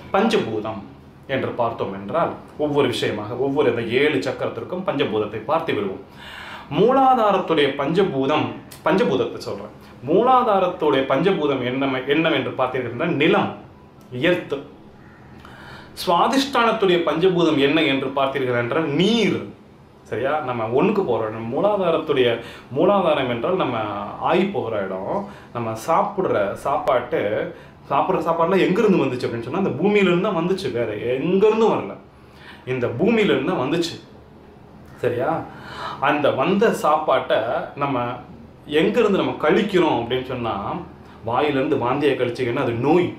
பஞ்சபூதம் என்று பார்த்தோம் என்றால் ஒவ்வொரு விஷயமாக ஒவ்வொரு இந்த ஏழு சக்கரத்திற்கும் பஞ்சபூதத்தை பார்த்து விடுவோம் மூலாதாரத்துடைய பஞ்சபூதம் பஞ்சபூதத்தை சொல்றேன் மூலாதாரத்துடைய பஞ்சபூதம் என்ன என்னவென்று பார்த்தீர்கள் என்றால் நிலம் எர்த்து சுவாதிஷ்டானத்துடைய பஞ்சபூதம் என்ன என்று பார்த்தீர்கள் என்றால் நீர் சரியா நம்ம ஒண்ணுக்கு போகிற இடம் மூலாதாரத்துடைய மூலாதாரம் என்றால் நம்ம ஆய் போகிற இடம் நம்ம சாப்பிட்ற சாப்பாட்டு சாப்பிட்ற சாப்பாடுலாம் எங்கேருந்து வந்துச்சு அப்படின்னு சொன்னால் அந்த பூமியிலேருந்து தான் வந்துச்சு வேற எங்கேருந்தும் வரல இந்த பூமியிலேருந்து தான் வந்துச்சு சரியா அந்த வந்த சாப்பாட்டை நம்ம எங்கேருந்து நம்ம கழிக்கிறோம் அப்படின்னு சொன்னால் வாயிலேருந்து வாந்தியை கழிச்சிங்கன்னா அது நோய்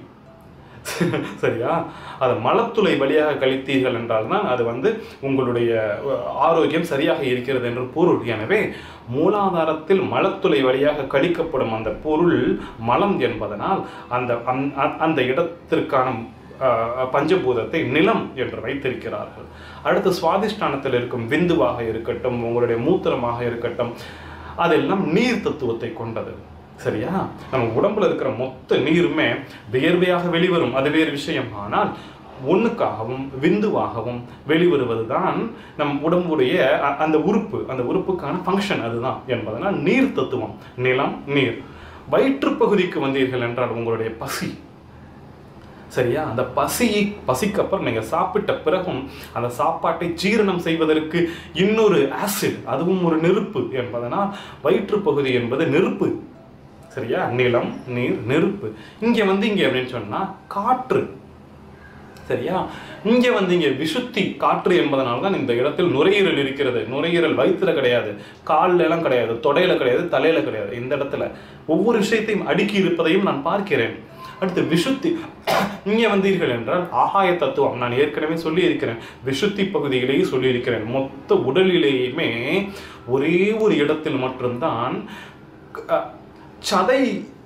சரியா அதை மலத்துளை வழியாக கழித்தீர்கள் என்றால் தான் அது வந்து உங்களுடைய அஹ், ஆரோக்கியம் சரியாக இருக்கிறது என்று பொருள் எனவே மூலாதாரத்தில் மலத்துளை வழியாக கழிக்கப்படும் அந்த பொருள் மலம் என்பதனால் அந்த அந்த- அந்த இடத்திற்கான அஹ், பஞ்சபூதத்தை நிலம் என்று வைத்திருக்கிறார்கள் அடுத்து சுவாதிஷ்டானத்தில் இருக்கும் விந்துவாக இருக்கட்டும் உங்களுடைய மூத்திரமாக இருக்கட்டும் அதெல்லாம் நீர் தத்துவத்தை கொண்டது சரியா நம்ம உடம்புல இருக்கிற மொத்த நீருமே வியர்வையாக வெளிவரும் அது வேறு விஷயம் ஆனால் ஒண்ணுக்காகவும் விந்துவாகவும் வெளிவருவது தான் நம் உடம்புடைய அ- அந்த உறுப்பு அந்த உறுப்புக்கான ஃபங்க்ஷன் அதுதான் என்பதனால் நீர் தத்துவம் நிலம் நீர் வயிற்றுப் பகுதிக்கு வந்தீர்கள் என்றால் உங்களுடைய பசி சரியா அந்த பசியை பசிக்கு அப்புறம் நீங்க சாப்பிட்ட பிறகும் அந்த சாப்பாட்டை ஜீரணம் செய்வதற்கு இன்னொரு ஆசிட் அதுவும் ஒரு நெருப்பு என்பதனால் வயிற்றுப் பகுதி என்பது நெருப்பு சரியா நிலம் நீர் நெருப்பு இங்க வந்து இங்க அப்படின்னு சொன்னா காற்று சரியா இங்க வந்து இங்க விசுத்தி காற்று என்பதனால தான் இந்த இடத்தில் நுரையீரல் இருக்கிறது நுரையீரல் வயிற்றுல கிடையாது கால்ல எல்லாம் கிடையாது தொடையில கிடையாது தலையில கிடையாது இந்த இடத்துல ஒவ்வொரு விஷயத்தையும் அடுக்கி இருப்பதையும் நான் பார்க்கிறேன் அடுத்து விசுத்தி இங்கே வந்தீர்கள் என்றால் ஆகாய தத்துவம் நான் ஏற்கனவே சொல்லி இருக்கிறேன் விசுத்தி பகுதியிலேயே சொல்லி இருக்கிறேன் மொத்த உடலிலேயுமே ஒரே ஒரு இடத்தில் மட்டும்தான் அஹ், சதை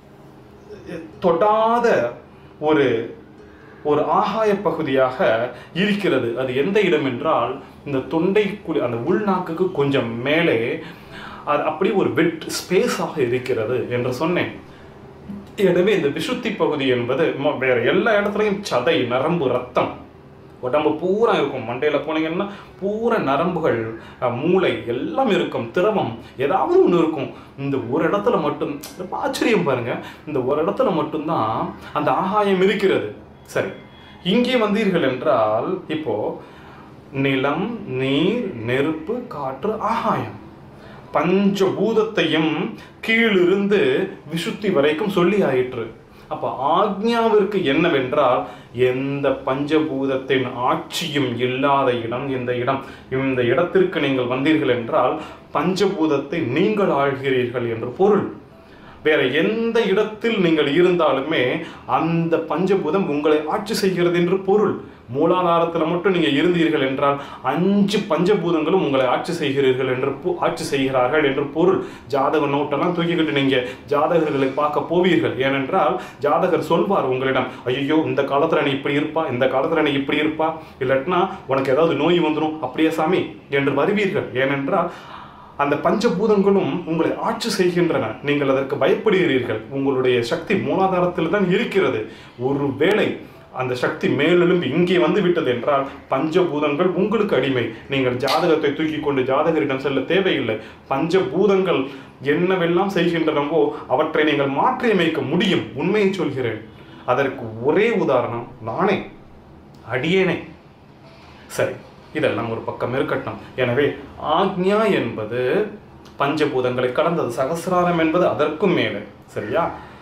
தொடாத ஒரு ஒரு ஆகாய பகுதியாக இருக்கிறது அது எந்த இடம் என்றால் இந்த தொண்டை குழி அந்த உள்நாக்குக்கு கொஞ்சம் மேலே அது அப்படி ஒரு வெட் ஸ்பேஸாக இருக்கிறது என்று சொன்னேன் எனவே இந்த விசுத்தி பகுதி என்பது ம- வேற எல்லா இடத்துலையும் சதை நரம்பு ரத்தம் உடம்பு பூரா இருக்கும் மண்டையில போனீங்கன்னா பூரா நரம்புகள் அஹ், மூளை எல்லாம் இருக்கும் திரவம் ஏதாவது ஒன்று இருக்கும் இந்த ஒரு இடத்துல மட்டும் ரொம்ப ஆச்சரியம் பாருங்க இந்த ஒரு இடத்துல மட்டும்தான் அந்த ஆகாயம் இருக்கிறது சரி இங்கே வந்தீர்கள் என்றால் இப்போ நிலம் நீர் நெருப்பு காற்று ஆகாயம் பஞ்சபூதத்தையும் கீழிருந்து விசுத்தி வரைக்கும் சொல்லி ஆயிற்று அப்ப ஆக்ஞாவிற்கு என்னவென்றால் எந்த பஞ்சபூதத்தின் ஆட்சியும் இல்லாத இடம் இந்த இடம் இந்த இடத்திற்கு நீங்கள் வந்தீர்கள் என்றால் பஞ்சபூதத்தை நீங்கள் ஆள்கிறீர்கள் என்று பொருள் வேற எந்த இடத்தில் நீங்கள் இருந்தாலுமே அந்த பஞ்சபூதம் உங்களை ஆட்சி செய்கிறது என்று பொருள் மூலாதாரத்தில் மட்டும் நீங்க இருந்தீர்கள் என்றால் அஞ்சு பஞ்சபூதங்களும் உங்களை ஆட்சி செய்கிறீர்கள் என்று பொ- ஆட்சி செய்கிறார்கள் என்று பொருள் ஜாதக நோட்டெல்லாம் தூக்கிக்கிட்டு நீங்க ஜாதகர்களை பார்க்க போவீர்கள் ஏனென்றால் ஜாதகர் சொல்வார் உங்களிடம் ஐயோ இந்த காலத்துல நீ இப்படி இருப்பா இந்த காலத்துல நீ இப்படி இருப்பா இல்லாட்டினா உனக்கு ஏதாவது நோய் வந்துடும் அப்படியே சாமி என்று வருவீர்கள் ஏனென்றால் அந்த பஞ்சபூதங்களும் உங்களை ஆட்சி செய்கின்றன நீங்கள் அதற்கு பயப்படுகிறீர்கள் உங்களுடைய சக்தி மூலாதாரத்தில் தான் இருக்கிறது ஒருவேளை அந்த சக்தி மேலெழும்பி இங்கே வந்து விட்டது என்றால் பஞ்சபூதங்கள் உங்களுக்கு அடிமை நீங்கள் ஜாதகத்தை தூக்கி கொண்டு ஜாதகரிடம் செல்ல தேவையில்லை பஞ்சபூதங்கள் என்னவெல்லாம் செய்கின்றனவோ அவற்றை நீங்கள் மாற்றியமைக்க முடியும் உண்மையை சொல்கிறேன் அதற்கு ஒரே உதாரணம் நானே அடியேனே சரி இதெல்லாம் ஒரு பக்கம் இருக்கட்டும் எனவே ஆக்ஞா என்பது பஞ்சபூதங்களை கடந்தது சகசிராரம் என்பது அதற்கும் மேலே சரியா